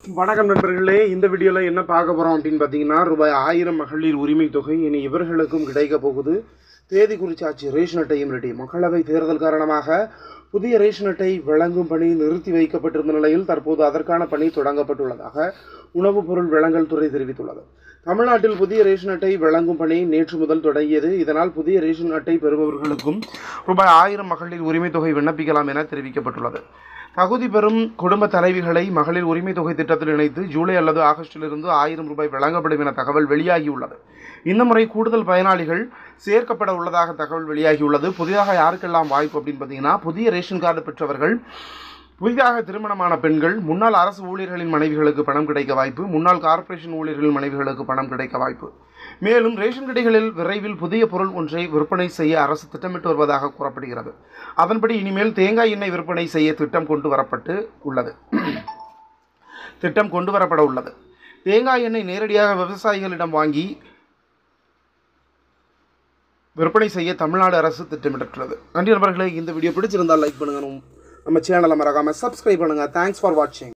வணக்கம் நண்பர்களே இந்த வீடியோவில் என்ன பார்க்க போகிறோம் அப்படின்னு பார்த்தீங்கன்னா ரூபாய் ஆயிரம் மகளிர் உரிமை தொகை இனி இவர்களுக்கும் கிடைக்க போகுது தேதி குறிச்சாச்சு ரேஷன் அட்டையும் ரெடி மக்களவை தேர்தல் காரணமாக புதிய ரேஷன் அட்டை வழங்கும் பணி நிறுத்தி வைக்கப்பட்டிருந்த நிலையில் தற்போது அதற்கான பணி தொடங்கப்பட்டுள்ளதாக உணவுப் பொருள் வழங்கல் துறை தெரிவித்துள்ளது தமிழ்நாட்டில் புதிய ரேஷன் அட்டை வழங்கும் பணி நேற்று முதல் தொடங்கியது இதனால் புதிய ரேஷன் அட்டை பெறுபவர்களுக்கும் ரூபாய் ஆயிரம் மகளிர் உரிமை தொகை விண்ணப்பிக்கலாம் என தெரிவிக்கப்பட்டுள்ளது தகுதி பெறும் குடும்ப தலைவிகளை மகளிர் உரிமை தொகை திட்டத்தில் இணைத்து ஜூலை அல்லது ஆகஸ்டிலிருந்து ஆயிரம் ரூபாய் வழங்கப்படும் என தகவல் வெளியாகியுள்ளது இந்த முறை கூடுதல் பயனாளிகள் சேர்க்கப்பட உள்ளதாக தகவல் வெளியாகியுள்ளது புதிதாக யாருக்கெல்லாம் வாய்ப்பு அப்படின்னு பார்த்தீங்கன்னா புதிய ரேஷன் கார்டு பெற்றவர்கள் புதிதாக திருமணமான பெண்கள் முன்னாள் அரசு ஊழியர்களின் மனைவிகளுக்கு பணம் கிடைக்க வாய்ப்பு முன்னாள் கார்ப்பரேஷன் ஊழியர்களின் மனைவிகளுக்கு பணம் கிடைக்க வாய்ப்பு மேலும் ரேஷன் கடைகளில் விரைவில் புதிய பொருள் ஒன்றை விற்பனை செய்ய அரசு திட்டமிட்டு வருவதாக கூறப்படுகிறது அதன்படி இனிமேல் தேங்காய் எண்ணெய் விற்பனை செய்ய திட்டம் கொண்டு வரப்பட்டு உள்ளது திட்டம் கொண்டு வரப்பட உள்ளது தேங்காய் எண்ணெய் நேரடியாக விவசாயிகளிடம் வாங்கி விற்பனை செய்ய தமிழ்நாடு அரசு திட்டமிட்டுள்ளது நன்றி நண்பர்களே இந்த வீடியோ பிடிச்சிருந்தால் லைக் பண்ணுங்க நம்ம சேனலை மறக்காமல் சப்ஸ்கிரைப் பண்ணுங்கள் தேங்க்ஸ் ஃபார் வாட்சிங்